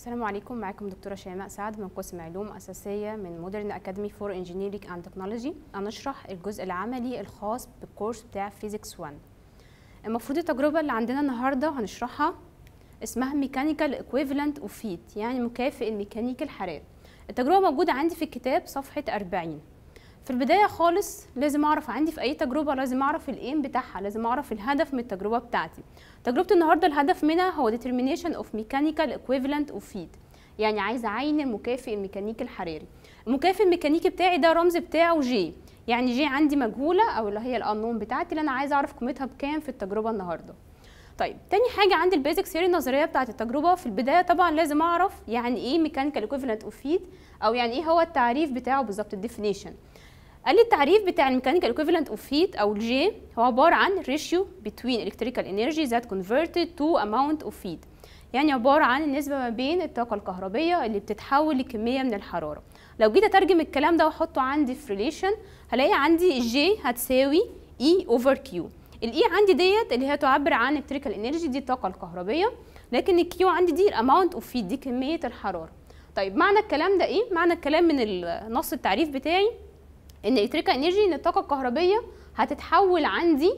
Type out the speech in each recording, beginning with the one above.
السلام عليكم معاكم دكتورة شيماء سعد من قسم علوم أساسية من مودرن أكاديمي فور انجينيرينج أند تكنولوجي هنشرح الجزء العملي الخاص بالكورس بتاع فيزيكس 1 المفروض التجربة اللي عندنا النهاردة هنشرحها اسمها ميكانيكال ايكويفالنت اوف فيت يعني مكافئ الميكانيكي الحراري التجربة موجودة عندي في الكتاب صفحة 40 في البداية خالص لازم أعرف عندي في أي تجربة لازم أعرف الإيم بتاعها لازم أعرف الهدف من التجربة بتاعتي تجربة النهاردة الهدف منها هو determination of mechanical equivalent of feed يعني عايزة أعين المكافئ الميكانيكي الحراري المكافئ الميكانيكي بتاعي ده الرمز بتاعه جي يعني جي عندي مجهولة أو اللي هي الأنون بتاعتي اللي أنا عايزة أعرف قيمتها بكام في التجربة النهاردة طيب تاني حاجة عندي البيزك ثيوري النظرية بتاعت التجربة في البداية طبعا لازم أعرف يعني إيه ميكانيكال ايكويفالنت اوف فيد أو يعني إيه هو التعريف بتاعه بالظبط الديفينيشن قال لي التعريف بتاع الميكانيكال equivalent of heat او الجي هو عباره عن ratio between electrical energy that converted to amount of heat يعني عباره عن النسبه ما بين الطاقه الكهربيه اللي بتتحول لكميه من الحراره لو جيت اترجم الكلام ده واحطه عندي في ريليشن هلاقي عندي الجي هتساوي E over Q الاي عندي ديت اللي هي تعبر عن electrical energy دي الطاقه الكهربيه لكن الكيو عندي دي الاماونت اوف heat دي كميه الحراره طيب معنى الكلام ده ايه معنى الكلام من النص التعريف بتاعي ان الكتريكال انرجي ان الطاقه الكهربيه هتتحول عندي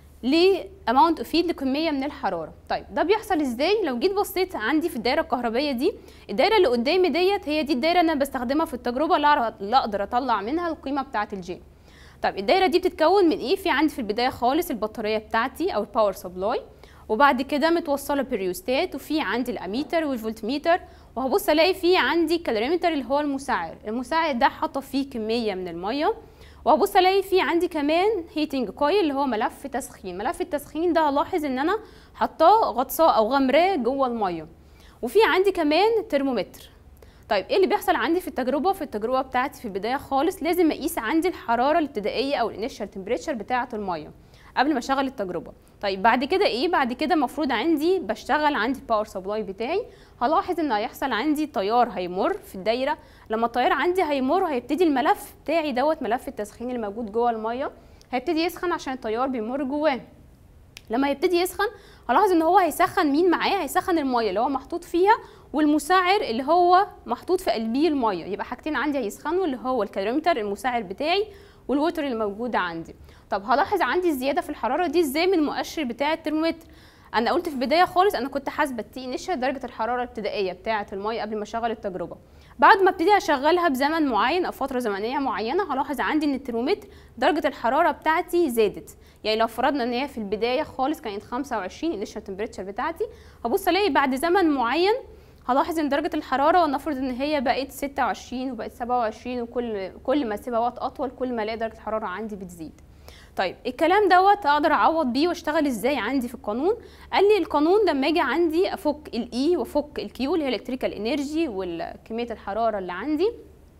لاماونت اوف هيت لكميه من الحراره طيب ده بيحصل ازاي لو جيت بصيت عندي في الدايره الكهربيه دي الدايره اللي قدامي ديت هي دي الدايره اللي انا بستخدمها في التجربه اللي اقدر اطلع منها القيمه بتاعه الجي طيب الدايره دي بتتكون من ايه في عندي في البدايه خالص البطاريه بتاعتي او الباور سبلاي وبعد كده متوصله بريوستات وفي عندي الاميتر والفولتميتر وهبص الاقي في عندي الكالوريمتر اللي هو المسعر المسعر ده حاطه فيه كميه من الميه وهبص الاقي في عندي كمان هيتنج كويل اللي هو ملف تسخين ملف التسخين ده هلاحظ ان انا حطاه غطساه او غمراه جوه الميه وفي عندي كمان ترمومتر طيب ايه اللي بيحصل عندي في التجربه في التجربه بتاعتي في البدايه خالص لازم اقيس عندي الحراره الابتدائيه او الانيشال تمبريتشر بتاعه الميه قبل ما اشغل التجربه طيب بعد كده ايه بعد كده المفروض عندي بشتغل عندي الباور سبلاي بتاعي هلاحظ ان هيحصل عندي تيار هيمر في الدايره لما التيار عندي هيمر هيبتدي الملف بتاعي دوت ملف التسخين اللي موجود جوه الميه هيبتدي يسخن عشان التيار بيمر جواه لما يبتدي يسخن هلاحظ ان هو هيسخن مين معاه هيسخن الميه اللي هو محطوط فيها والمسعر اللي هو محطوط في قلبيه الميه يبقى حاجتين عندي هيسخنوا اللي هو الكالوريمتر المسعر بتاعي والوتر اللي موجوده عندي طب هلاحظ عندي الزياده في الحراره دي ازاي من المؤشر بتاع الترمومتر انا قلت في البدايه خالص انا كنت حاسبه التي انيشال درجه الحراره الابتدائيه بتاعه الميه قبل ما اشغل التجربه بعد ما ابتدي اشغلها بزمن معين او فتره زمنيه معينه هلاحظ عندي ان الترمومتر درجه الحراره بتاعتي زادت يعني لو فرضنا ان هي في البدايه خالص كانت 25 الانيشال تمبريتشر بتاعتي هبص الاقي بعد زمن معين هلاحظ ان درجه الحراره ونفرض ان هي بقت 26 وبقت 27 وكل كل ما اسيبها وقت اطول كل ما الاقي درجه الحراره عندي بتزيد طيب الكلام دوت اقدر اعوض بيه واشتغل ازاي عندي في القانون قال لي القانون لما اجي عندي افك الاي وافك الكيو اللي هي الكتريكال انرجي وكميه الحراره اللي عندي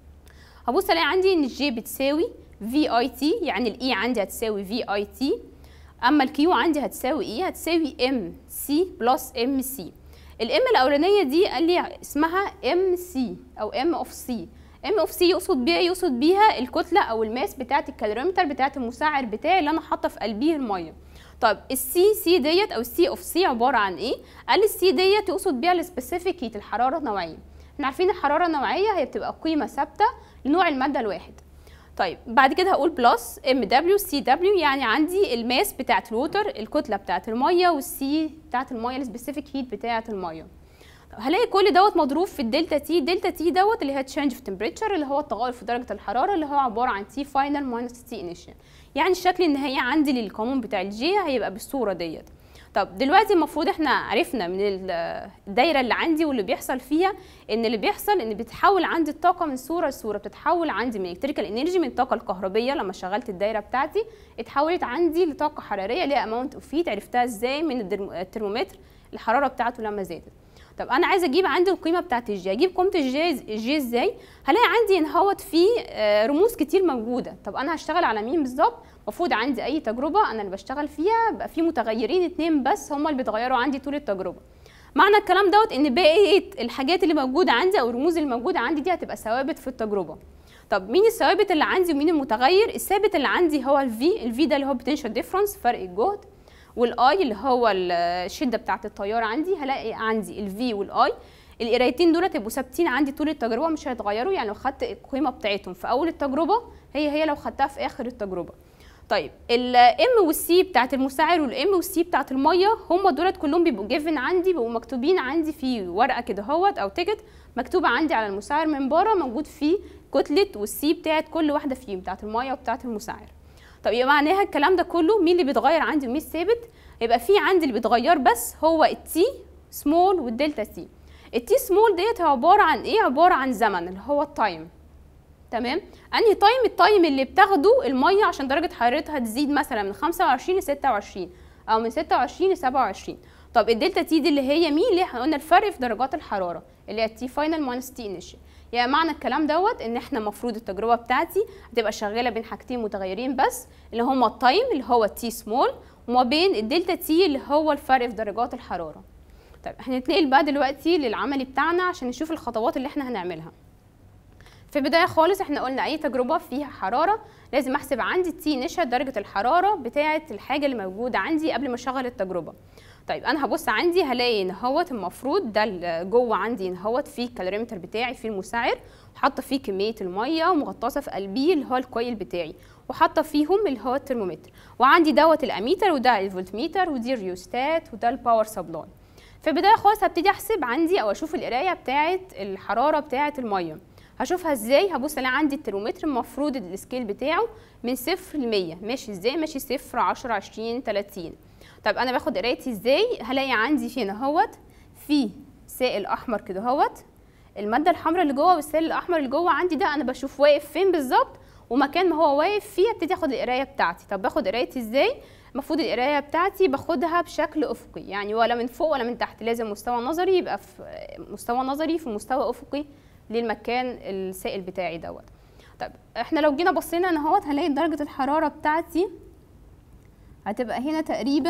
هبص الاقي عندي ان الجي بتساوي في اي تي يعني الاي عندي هتساوي في اي تي اما الكيو عندي هتساوي ايه هتساوي ام سي بلس ام سي الام الاولانيه دي قال لي اسمها ام سي او ام اوف سي ام اوف سي يقصد بيها يقصد بيها الكتله او الماس بتاعه الكالوريمتر بتاعه المسعر بتاعي اللي انا حاطه في قلبيه الميه طب السي سي ديت او السي اوف سي عباره عن ايه قال السي ديت يقصد بيها السبيسيفيك هيت الحراره النوعيه احنا عارفين الحراره النوعيه هي بتبقى قيمه ثابته لنوع الماده الواحد طيب بعد كده هقول بلس ام دبليو سي دبليو يعني عندي الماس بتاعه الووتر الكتله بتاعه الميه والسي بتاعه الميه السبيسيفيك هيت بتاعه الميه هلاقي كل دوت مضروب في الدلتا تي الدلتا تي دوت اللي هي تشينج في تمبريتشر اللي هو التغير في درجه الحراره اللي هو عباره عن تي فاينل ماينس تي انيشال يعني الشكل النهائي عندي للقانون بتاع الجي هيبقى بالصوره ديت طب دلوقتي المفروض احنا عرفنا من الدايره اللي عندي واللي بيحصل فيها ان اللي بيحصل ان بتتحول عندي الطاقه من صوره لصوره بتتحول عندي من الكتريكال انرجي من الطاقه الكهربيه لما شغلت الدايره بتاعتي اتحولت عندي لطاقه حراريه ليها اماونت اوف هيت عرفتها ازاي من الترمومتر الحراره بتاعته لما زادت طب انا عايزه اجيب عندي القيمه بتاعت الجي اجيب قيمه الجي الجي ازاي هلاقي عندي ان هوت في رموز كتير موجوده طب انا هشتغل على مين بالظبط المفروض عندي اي تجربه انا اللي بشتغل فيها بقى في متغيرين اتنين بس هم اللي بيتغيروا عندي طول التجربه معنى الكلام دوت ان بقيه الحاجات اللي موجوده عندي او الرموز اللي موجوده عندي دي هتبقى ثوابت في التجربه طب مين الثوابت اللي عندي ومين المتغير الثابت اللي عندي هو الفي الفي ده اللي هو بوتنشال ديفرنس فرق الجهد والاي اللي هو الشده بتاعه التيار عندي هلاقي عندي الفي والاي القرايتين دول يبقوا ثابتين عندي طول التجربه مش هيتغيروا يعني لو خدت القيمه بتاعتهم في اول التجربه هي هي لو خدتها في اخر التجربه طيب الام والسي بتاعت المساعر والام والسي بتاعت الميه هم دولت كلهم بيبقوا جيفن عندي بيبقوا مكتوبين عندي في ورقه كده اهوت او تيكت مكتوبه عندي على المساعر من بره موجود فيه كتله والسي بتاعت كل واحده فيهم بتاعت الميه وبتاعت المساعر طب يبقى معناها الكلام ده كله مين اللي بيتغير عندي ومين الثابت يبقى في عندي اللي بيتغير بس هو التي سمول والدلتا سي التي سمول ديت عباره عن ايه عباره عن زمن اللي هو التايم تمام انهي تايم التايم اللي بتاخده الميه عشان درجه حرارتها تزيد مثلا من 25 ل 26 او من 26 ل 27 طب الدلتا تي دي اللي هي مين اللي احنا قلنا الفرق في درجات الحراره اللي هي التي فاينل ماينس تي انيشال يعني معنى الكلام دوت ان احنا المفروض التجربه بتاعتي هتبقى شغاله بين حاجتين متغيرين بس اللي هما التايم اللي هو التي سمول وما بين الدلتا تي اللي هو الفرق في درجات الحراره طيب احنا نتنقل بقى دلوقتي للعملي بتاعنا عشان نشوف الخطوات اللي احنا هنعملها في البدايه خالص احنا قلنا اي تجربه فيها حراره لازم احسب عندي التي نشا درجه الحراره بتاعه الحاجه اللي موجوده عندي قبل ما اشغل التجربه طيب انا هبص عندي هلاقي ان هوت المفروض ده اللي جوه عندي ان هوت فيه الكالوريمتر بتاعي فيه المساعر وحاطه فيه كميه الميه ومغطاسه في قلبيه اللي هو الكويل بتاعي وحاطه فيهم اللي هو الترمومتر وعندي دوت الاميتر وده الفولتميتر ودي الريوستات وده الباور سبلاي في البدايه خالص هبتدي احسب عندي او اشوف القرايه بتاعه الحراره بتاعه الميه هشوفها ازاي هبص الاقي عندي الترمومتر المفروض السكيل بتاعه من صفر ل 100 ماشي ازاي ماشي صفر 10 20 30 طب انا باخد قرايتي ازاي هلاقي عندي هنا اهوت في سائل احمر كده اهوت الماده الحمراء اللي جوه والسائل الاحمر اللي جوه عندي ده انا بشوف واقف فين بالظبط ومكان ما هو واقف فيه ابتدي اخد القرايه بتاعتي طب باخد قرايتي ازاي المفروض القرايه بتاعتي باخدها بشكل افقي يعني ولا من فوق ولا من تحت لازم مستوى نظري يبقى في مستوى نظري في مستوى افقي للمكان السائل بتاعي دوت طب احنا لو جينا بصينا هنا اهوت هنلاقي درجه الحراره بتاعتي هتبقى هنا تقريبا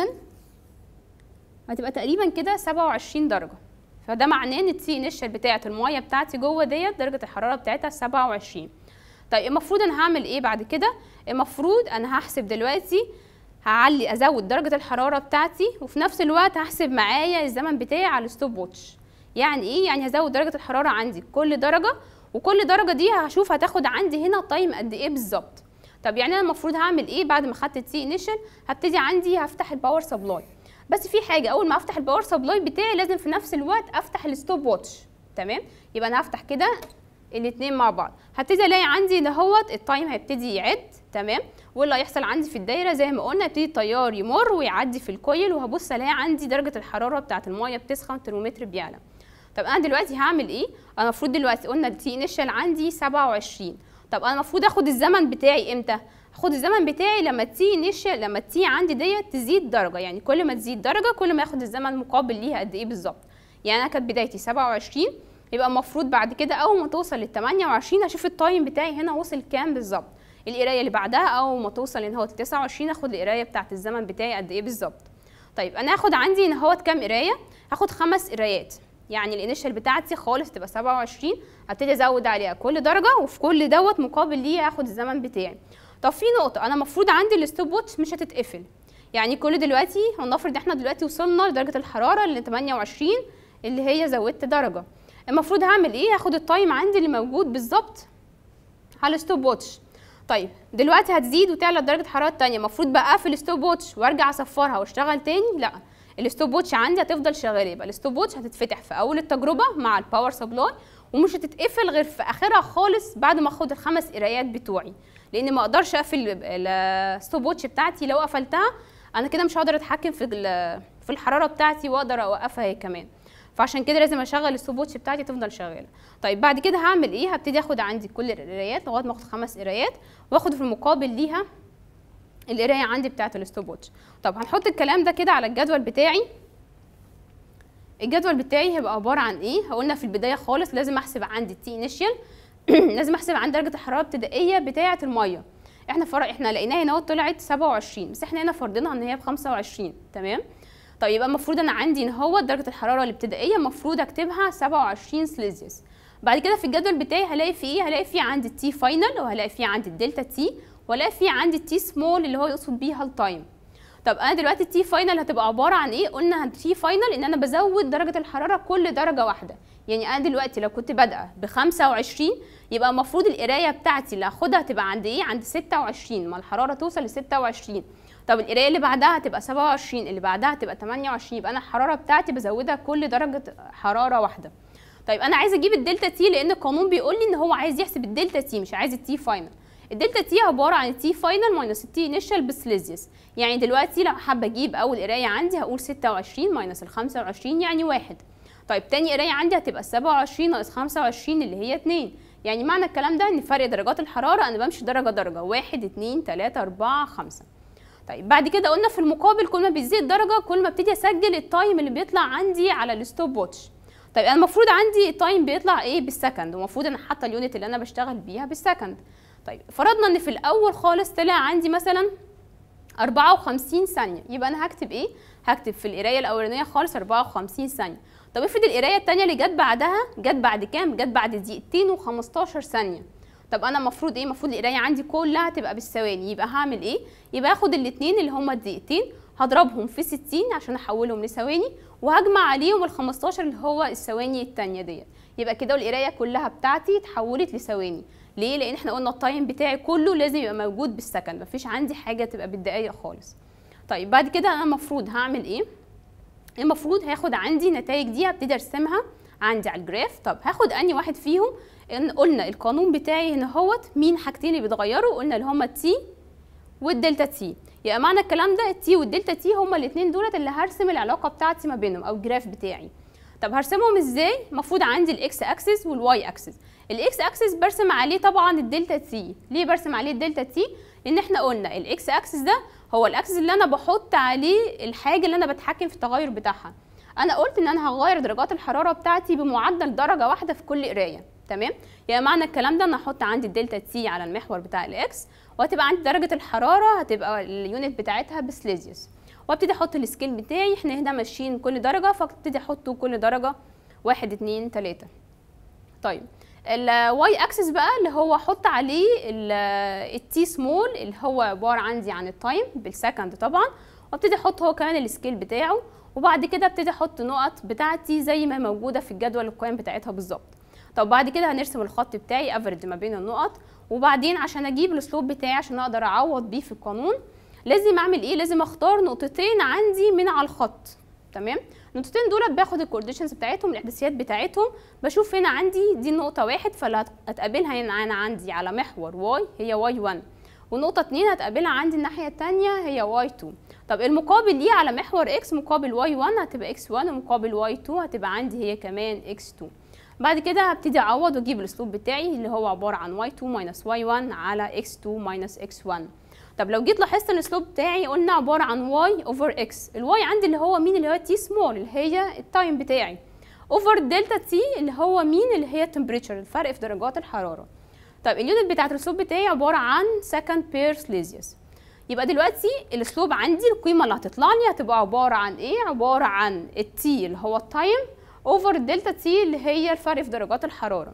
هتبقى تقريبا كده 27 درجه فده معناه ان التي انيشال بتاعه الميه بتاعتي جوه ديت درجه الحراره بتاعتها 27 طيب المفروض انا هعمل ايه بعد كده المفروض انا هحسب دلوقتي هعلي ازود درجه الحراره بتاعتي وفي نفس الوقت هحسب معايا الزمن بتاعي على الستوب واتش يعني ايه يعني هزود درجه الحراره عندي كل درجه وكل درجه دي هشوف هتاخد عندي هنا تايم قد ايه بالظبط طب يعني انا المفروض هعمل ايه بعد ما خدت التي انيشال هبتدي عندي هفتح الباور سبلاي بس في حاجه اول ما افتح الباور سبلاي بتاعي لازم في نفس الوقت افتح الستوب واتش تمام يبقى انا هفتح كده الاثنين مع بعض هبتدي الاقي عندي اللي هو التايم هيبتدي يعد تمام واللي هيحصل عندي في الدايره زي ما قلنا يبتدي التيار يمر ويعدي في الكويل وهبص الاقي عندي درجه الحراره بتاعه الميه بتسخن الترمومتر بيعلى طب انا دلوقتي هعمل ايه انا المفروض دلوقتي قلنا التي انيشال عندي 27 طب انا المفروض اخد الزمن بتاعي امتى هاخد الزمن بتاعي لما التي انيشال لما التي عندي ديت تزيد درجه يعني كل ما تزيد درجه كل ما ياخد الزمن مقابل ليها قد ايه بالظبط يعني انا كانت بدايتي 27 يبقى المفروض بعد كده اول ما توصل لل 28 اشوف التايم بتاعي هنا وصل كام بالظبط القرايه اللي بعدها اول ما توصل ان هو 29 اخد القرايه بتاعت الزمن بتاعي قد ايه بالظبط طيب انا هاخد عندي ان هو كام قرايه هاخد خمس قرايات يعني الانيشال بتاعتي خالص تبقى 27 هبتدي ازود عليها كل درجه وفي كل دوت مقابل ليه هاخد الزمن بتاعي طب في نقطه انا المفروض عندي الستوب واتش مش هتتقفل يعني كل دلوقتي هنفرض احنا دلوقتي وصلنا لدرجه الحراره ل 28 اللي هي زودت درجه المفروض هعمل ايه هاخد التايم عندي اللي موجود بالظبط على الستوب واتش طيب دلوقتي هتزيد وتعلى درجه الحراره الثانيه المفروض بقى اقفل الستوب واتش وارجع اصفرها واشتغل تاني لا الستوب واتش عندي هتفضل شغاله يبقى الستوب واتش هتتفتح في اول التجربه مع الباور سبلاي ومش هتتقفل غير في اخرها خالص بعد ما اخد الخمس قرايات بتوعي لان ما اقدرش اقفل الستوب واتش بتاعتي لو قفلتها انا كده مش هقدر اتحكم في في الحراره بتاعتي واقدر اوقفها هي كمان فعشان كده لازم اشغل الستوب واتش بتاعتي تفضل شغاله طيب بعد كده هعمل ايه هبتدي اخد عندي كل القرايات لغايه ما اخد خمس قرايات واخد في المقابل ليها القرايه عندي بتاعه الستوب واتش طب هنحط الكلام ده كده على الجدول بتاعي الجدول بتاعي هيبقى عباره عن ايه قلنا في البدايه خالص لازم احسب عندي التي انيشال لازم احسب عندي درجه الحراره الابتدائيه بتاعه الميه احنا فرق احنا لقيناها هنا طلعت 27 بس احنا هنا فرضنا ان هي ب 25 تمام طيب يبقى المفروض انا عندي ان هو درجه الحراره الابتدائيه المفروض اكتبها 27 سليزيوس بعد كده في الجدول بتاعي هلاقي فيه ايه هلاقي فيه عندي التي فاينل وهلاقي فيه عندي الدلتا تي وهلاقي فيه عندي التي سمول اللي هو يقصد بيها التايم طب انا دلوقتي التي فاينل هتبقى عباره عن ايه قلنا التي فاينل ان انا بزود درجه الحراره كل درجه واحده يعني انا دلوقتي لو كنت بادئه ب 25 يبقى المفروض القرايه بتاعتي اللي هاخدها تبقى عند ايه عند 26 ما الحراره توصل ل 26 طب القرايه اللي بعدها هتبقى 27 اللي بعدها هتبقى 28 يبقى انا الحراره بتاعتي بزودها كل درجه حراره واحده طيب انا عايزه اجيب الدلتا تي لان القانون بيقول لي ان هو عايز يحسب الدلتا تي مش عايز التي فاينل الدلتا تي عباره عن التي فاينل ماينس التي انيشال بسليزيوس يعني دلوقتي لو حابه اجيب اول قرايه عندي هقول 26 ماينس ال 25 يعني واحد طيب تاني قرايه عندي هتبقى 27 ناقص 25 اللي هي 2 يعني معنى الكلام ده ان فرق درجات الحراره انا بمشي درجه درجه 1 2 3 4 5 طيب بعد كده قلنا في المقابل كل ما بتزيد درجه كل ما ابتدي اسجل التايم اللي بيطلع عندي على الستوب واتش طيب انا المفروض عندي التايم بيطلع ايه بالسكند ومفروض ان حتى اليونت اللي انا بشتغل بيها بالسكند طيب فرضنا ان في الاول خالص طلع عندي مثلا 54 ثانيه يبقى انا هكتب ايه هكتب في القرايه الاولانيه خالص 54 ثانيه طب افرض القرايه الثانيه اللي جت بعدها جت بعد كام جت بعد دقيقتين و15 ثانيه طب انا المفروض ايه المفروض القرايه عندي كلها تبقى بالثواني يبقى هعمل ايه يبقى هاخد الاثنين اللي هما الدقيقتين هضربهم في 60 عشان احولهم لثواني وهجمع عليهم ال 15 اللي هو الثواني الثانيه ديت يبقى كده القرايه كلها بتاعتي اتحولت لثواني ليه لان احنا قلنا التايم بتاعي كله لازم يبقى موجود بالسكند مفيش عندي حاجه تبقى بالدقايق خالص طيب بعد كده انا المفروض هعمل ايه المفروض هاخد عندي نتائج دي هبتدي ارسمها عندي على الجراف طب هاخد اني واحد فيهم ان قلنا القانون بتاعي هنا هوت مين حاجتين اللي بيتغيروا قلنا اللي هما التي والدلتا تي يبقى معنى الكلام ده التي والدلتا تي هما الاثنين دولت اللي هرسم العلاقه بتاعتي ما بينهم او الجراف بتاعي طب هرسمهم ازاي المفروض عندي الاكس اكسس والواي اكسس الاكس اكسس برسم عليه طبعا الدلتا تي ليه برسم عليه الدلتا تي لان احنا قلنا الاكس اكسس ده هو الاكسس اللي انا بحط عليه الحاجه اللي انا بتحكم في التغير بتاعها انا قلت ان انا هغير درجات الحراره بتاعتي بمعدل درجه واحده في كل قرايه تمام يعني معنى الكلام ده ان احط عندي الدلتا تي على المحور بتاع الاكس وهتبقى عندي درجه الحراره هتبقى اليونت بتاعتها بسليزيوس وابتدي احط السكيل بتاعي احنا هنا ماشيين كل درجه فابتدي احطه كل درجه واحد اتنين تلاته طيب الواي اكسس بقى اللي هو احط عليه التي سمول اللي هو عباره عندي عن التايم بالسكند طبعا وابتدي احط هو كمان السكيل بتاعه وبعد كده ابتدي احط نقط بتاعتي زي ما موجوده في الجدول القيم بتاعتها بالظبط طب بعد كده هنرسم الخط بتاعي افرج ما بين النقط وبعدين عشان اجيب السلوب بتاعي عشان اقدر اعوض بيه في القانون لازم اعمل ايه لازم اختار نقطتين عندي من على الخط تمام النقطتين دول باخد الكورديشنز بتاعتهم الاحداثيات بتاعتهم بشوف هنا عندي دي نقطه واحد فاللي هتقابلها هنا انا عندي على محور واي هي واي 1 والنقطه 2 هتقابلها عندي الناحيه الثانيه هي واي 2 طب المقابل ليه على محور اكس مقابل واي 1 هتبقى اكس 1 ومقابل واي 2 هتبقى عندي هي كمان اكس 2 بعد كده هبتدي اعوض واجيب الاسلوب بتاعي اللي هو عباره عن y2 minus y1 على x2 minus x1 طب لو جيت لاحظت الاسلوب بتاعي قلنا عباره عن y over x الواي عندي اللي هو مين اللي هو t small اللي هي التايم بتاعي over دلتا t اللي هو مين اللي هي temperature الفرق في درجات الحراره طب اليونت بتاعت الاسلوب بتاعي عباره عن second per celsius يبقى دلوقتي الاسلوب عندي القيمه اللي هتطلع لي هتبقى عباره عن ايه عباره عن التي اللي هو التايم اوفر الدلتا تي اللي هي الفرق في درجات الحراره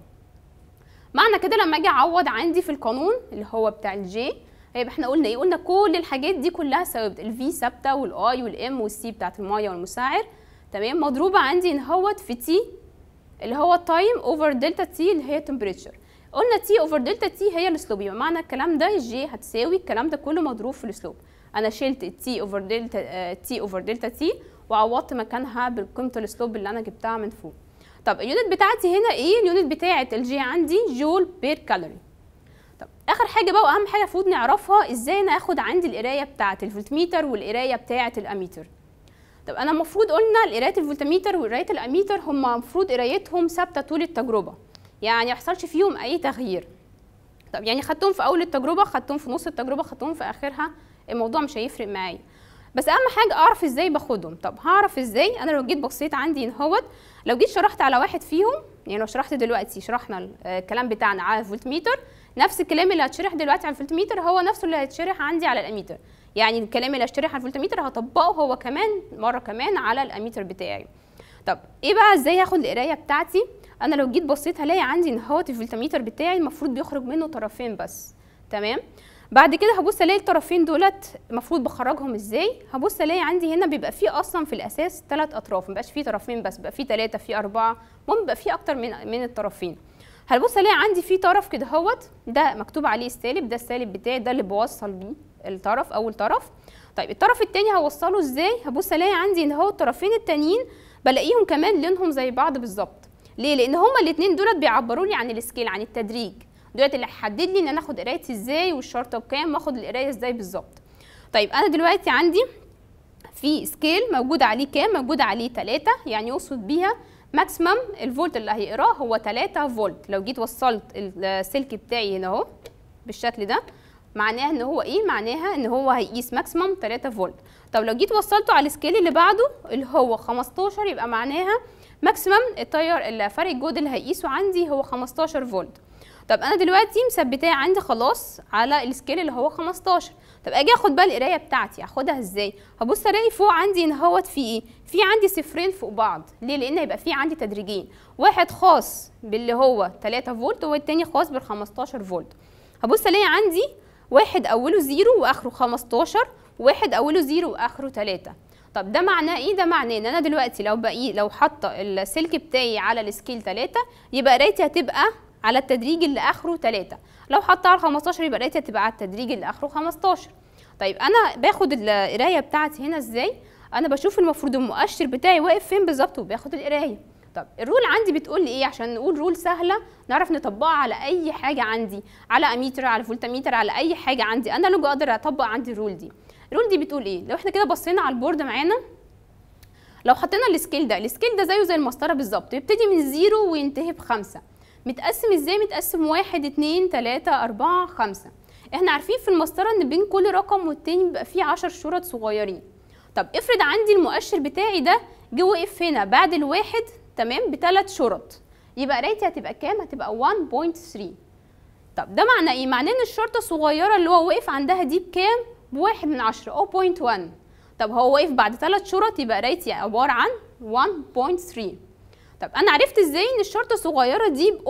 معنى كده لما اجي اعوض عندي في القانون اللي هو بتاع الجي هيبقى احنا قلنا ايه قلنا كل الحاجات دي كلها ثوابت الفي ثابته والاي والام والسي بتاعت الميه والمساعر تمام مضروبه عندي ان هوت في تي اللي هو التايم اوفر دلتا تي اللي هي تمبريتشر قلنا تي اوفر دلتا تي هي الاسلوب يبقى معنى الكلام ده الجي هتساوي الكلام ده كله مضروب في الاسلوب انا شلت تي اوفر دلتا تي اوفر دلتا تي وعوضت مكانها بقيمه الاسلوب اللي انا جبتها من فوق طب اليونت بتاعتي هنا ايه اليونت بتاعه الجي عندي جول بير كالوري طب اخر حاجه بقى واهم حاجه المفروض نعرفها ازاي انا اخد عندي القرايه بتاعه الفولتميتر والقرايه بتاعه الاميتر طب انا المفروض قلنا قرايه الفولتميتر وقرايه الاميتر هم المفروض قرايتهم ثابته طول التجربه يعني ما يحصلش فيهم اي تغيير طب يعني خدتهم في اول التجربه خدتهم في نص التجربه خدتهم في اخرها الموضوع مش هيفرق معايا بس اهم حاجه اعرف ازاي باخدهم طب هعرف ازاي انا لو جيت بصيت عندي اهوت لو جيت شرحت على واحد فيهم يعني لو شرحت دلوقتي شرحنا الكلام بتاعنا على الفولتميتر نفس الكلام اللي هتشرح دلوقتي على الفولتميتر هو نفسه اللي هيتشرح عندي على الاميتر يعني الكلام اللي هشرح على الفولتميتر هطبقه هو كمان مره كمان على الاميتر بتاعي طب ايه بقى ازاي هاخد القرايه بتاعتي انا لو جيت بصيت هلاقي عندي ان هو الفولتميتر بتاعي المفروض بيخرج منه طرفين بس تمام بعد كده هبص الاقي الطرفين دولت المفروض بخرجهم ازاي هبص الاقي عندي هنا بيبقى فيه اصلا في الاساس ثلاث اطراف مبقاش فيه طرفين بس بيبقى فيه ثلاثه فيه اربعه المهم بيبقى فيه اكتر من من الطرفين هنبص الاقي عندي فيه طرف كده اهوت ده مكتوب عليه السالب ده السالب بتاعي ده اللي بوصل بيه الطرف اول طرف طيب الطرف التاني هوصله ازاي هبص الاقي عندي ان هو الطرفين التانيين بلاقيهم كمان لونهم زي بعض بالظبط ليه لان هما الاثنين دولت بيعبروا لي عن السكيل عن التدريج دلوقتي اللي هيحدد لي ان انا اخد قرايتي ازاي والشرطه بكام واخد القرايه ازاي بالظبط طيب انا دلوقتي عندي في سكيل موجود عليه كام موجود عليه 3 يعني يقصد بيها ماكسيمم الفولت اللي هيقراه هو 3 فولت لو جيت وصلت السلك بتاعي هنا اهو بالشكل ده معناها ان هو ايه معناها ان هو هيقيس ماكسيمم 3 فولت طب لو جيت وصلته على السكيل اللي بعده اللي هو 15 يبقى معناها ماكسيمم التيار فرق الجهد اللي هيقيسه عندي هو 15 فولت طب انا دلوقتي مثبتاه عندي خلاص على السكيل اللي هو 15 طب اجي اخد بقى القرايه بتاعتي اخدها ازاي هبص الاقي فوق عندي ان هوت في ايه في عندي صفرين فوق بعض ليه لان هيبقى في عندي تدريجين واحد خاص باللي هو 3 فولت والتاني خاص بال 15 فولت هبص الاقي عندي واحد اوله زيرو واخره 15 وواحد اوله زيرو واخره 3 طب ده معناه ايه ده معناه ان انا دلوقتي لو بقي لو حاطه السلك بتاعي على السكيل 3 يبقى قرايتي هتبقى على التدريج اللي اخره 3 لو حطها على 15 يبقى قرايتي هتبقى على التدريج اللي اخره 15 طيب انا باخد القرايه بتاعتي هنا ازاي انا بشوف المفروض المؤشر بتاعي واقف فين بالظبط وباخد القرايه طب الرول عندي بتقول لي ايه عشان نقول رول سهله نعرف نطبقها على اي حاجه عندي على اميتر على فولتميتر على اي حاجه عندي انا لو اقدر اطبق عندي الرول دي الرول دي بتقول ايه لو احنا كده بصينا على البورد معانا لو حطينا السكيل ده السكيل ده زيه زي المسطره بالظبط يبتدي من زيرو وينتهي بخمسة متقسم ازاي متقسم واحد اتنين تلاتة اربعة خمسة احنا عارفين في المسطره ان بين كل رقم والتاني بيبقى فيه عشر شرط صغيرين طب افرض عندي المؤشر بتاعي ده جه وقف هنا بعد الواحد تمام بثلاث شرط يبقى قرايتي هتبقى كام هتبقى 1.3 طب ده معناه ايه معناه ان الشرطه الصغيره اللي هو وقف عندها دي بكام بواحد من عشرة 0.1 طب هو واقف بعد ثلاث شرط يبقى قرايتي عباره عن 1.3 طب انا عرفت ازاي ان الشرطه الصغيره دي ب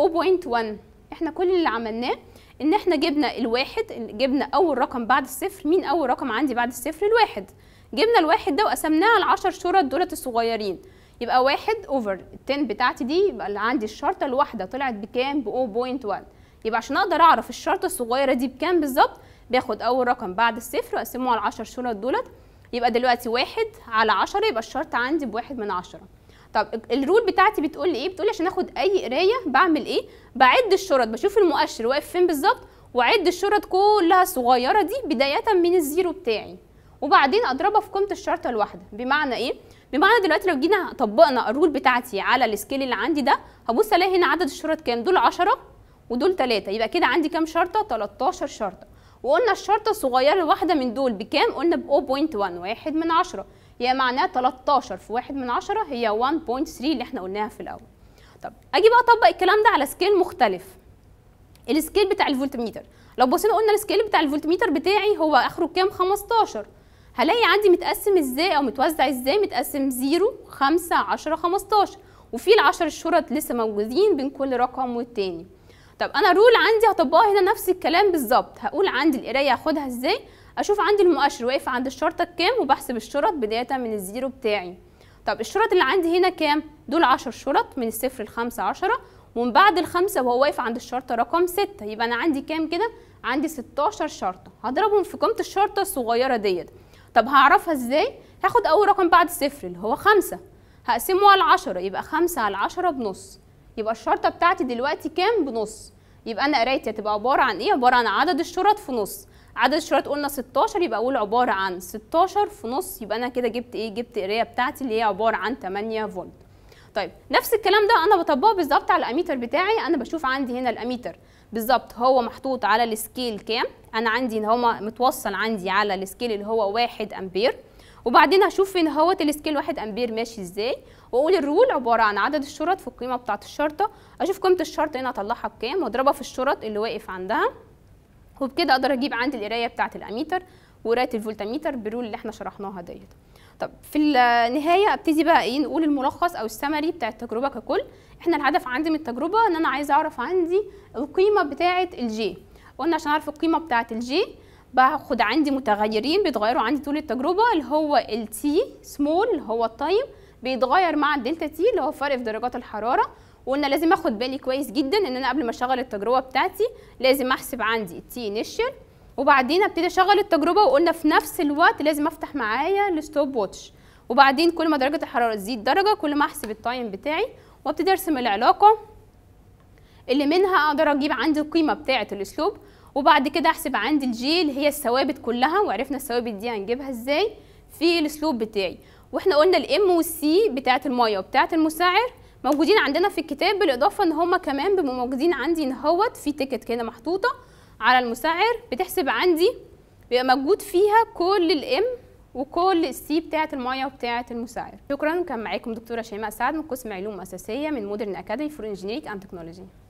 0.1 احنا كل اللي عملناه ان احنا جبنا الواحد جبنا اول رقم بعد الصفر مين اول رقم عندي بعد الصفر الواحد جبنا الواحد ده وقسمناه على 10 شرط دولت الصغيرين يبقى واحد اوفر ال 10 بتاعتي دي يبقى اللي عندي الشرطه الواحده طلعت بكام ب 0.1 يبقى عشان اقدر اعرف الشرطه الصغيره دي بكام بالظبط باخد اول رقم بعد الصفر واقسمه على 10 شرط دولت يبقى دلوقتي واحد على 10 يبقى الشرط عندي بواحد من عشرة طب الرول بتاعتي بتقول لي ايه بتقول لي عشان اخد اي قرايه بعمل ايه بعد الشرط بشوف المؤشر واقف فين بالظبط واعد الشرط كلها الصغيره دي بدايه من الزيرو بتاعي وبعدين اضربها في قيمه الشرطه الواحده بمعنى ايه بمعنى دلوقتي لو جينا طبقنا الرول بتاعتي على السكيل اللي عندي ده هبص الاقي هنا عدد الشرط كام دول 10 ودول 3 يبقى كده عندي كام شرطه 13 شرطه وقلنا الشرطه الصغيره الواحده من دول بكام قلنا ب 0.1 واحد من 10 يعني معناها 13 في واحد من 10 هي 1.3 اللي احنا قلناها في الاول طب اجي بقى اطبق الكلام ده على سكيل مختلف السكيل بتاع الفولتميتر لو بصينا قلنا السكيل بتاع الفولتميتر بتاعي هو اخره كام 15 هلاقي عندي متقسم ازاي او متوزع ازاي متقسم 0 5 10 15 وفي العشر الشرط لسه موجودين بين كل رقم والتاني طب انا رول عندي هطبقها هنا نفس الكلام بالظبط هقول عندي القرايه هاخدها ازاي اشوف عندي المؤشر واقف عند الشرطه كام وبحسب الشرط بدايه من الزيرو بتاعي طب الشرط اللي عندي هنا كام دول 10 شرط من الصفر لخمسة 10 ومن بعد الخمسة وهو واقف عند الشرطة رقم ستة يبقى أنا عندي كام كده؟ عندي 16 شرطة هضربهم في قيمة الشرطة الصغيرة ديت طب هعرفها ازاي؟ هاخد أول رقم بعد الصفر اللي هو خمسة هقسمه على 10 يبقى خمسة على 10 بنص يبقى الشرطة بتاعتي دلوقتي كام؟ بنص يبقى أنا قرايتي هتبقى عبارة عن إيه؟ عبارة عن عدد الشرط في نص عدد الشرط قلنا 16 يبقى اقول عباره عن 16 في نص يبقى انا كده جبت ايه جبت قرايه بتاعتي اللي هي عباره عن 8 فولت طيب نفس الكلام ده انا بطبقه بالظبط على الاميتر بتاعي انا بشوف عندي هنا الاميتر بالظبط هو محطوط على السكيل كام انا عندي ان هو متوصل عندي على السكيل اللي هو 1 امبير وبعدين هشوف فين هو السكيل 1 امبير ماشي ازاي واقول الرول عباره عن عدد الشرط في القيمه بتاعه الشرطه اشوف قيمه الشرط هنا اطلعها بكام واضربها في الشرط اللي واقف عندها وبكده اقدر اجيب عندي القرايه بتاعه الاميتر وقرايه الفولتميتر بالرول اللي احنا شرحناها ديت طب في النهايه ابتدي بقى ايه نقول الملخص او السمري بتاع التجربه ككل احنا الهدف عندي من التجربه ان انا عايزه اعرف عندي القيمه بتاعه الجي قلنا عشان اعرف القيمه بتاعه الجي باخد عندي متغيرين بيتغيروا عندي طول التجربه اللي هو التي سمول اللي هو التايم بيتغير مع الدلتا تي اللي هو فرق في درجات الحراره وقلنا لازم اخد بالي كويس جدا ان انا قبل ما اشغل التجربه بتاعتي لازم احسب عندي التي انيشال وبعدين ابتدي اشغل التجربه وقلنا في نفس الوقت لازم افتح معايا الستوب واتش وبعدين كل ما درجه الحراره تزيد درجه كل ما احسب التايم بتاعي وابتدي ارسم العلاقه اللي منها اقدر اجيب عندي القيمه بتاعه الاسلوب وبعد كده احسب عندي الجي اللي هي الثوابت كلها وعرفنا الثوابت دي هنجيبها ازاي في الاسلوب بتاعي واحنا قلنا الام والسي بتاعه الميه وبتاعه المسعر موجودين عندنا في الكتاب بالاضافه ان هما كمان بيبقوا موجودين عندي اهوت في تيكت كده محطوطه على المسعر بتحسب عندي بيبقى موجود فيها كل الام وكل السي بتاعه الميه وبتاعه المسعر شكرا كان معاكم دكتوره شيماء سعد من قسم علوم اساسيه من مودرن اكاديمي فور انجينيرنج اند تكنولوجي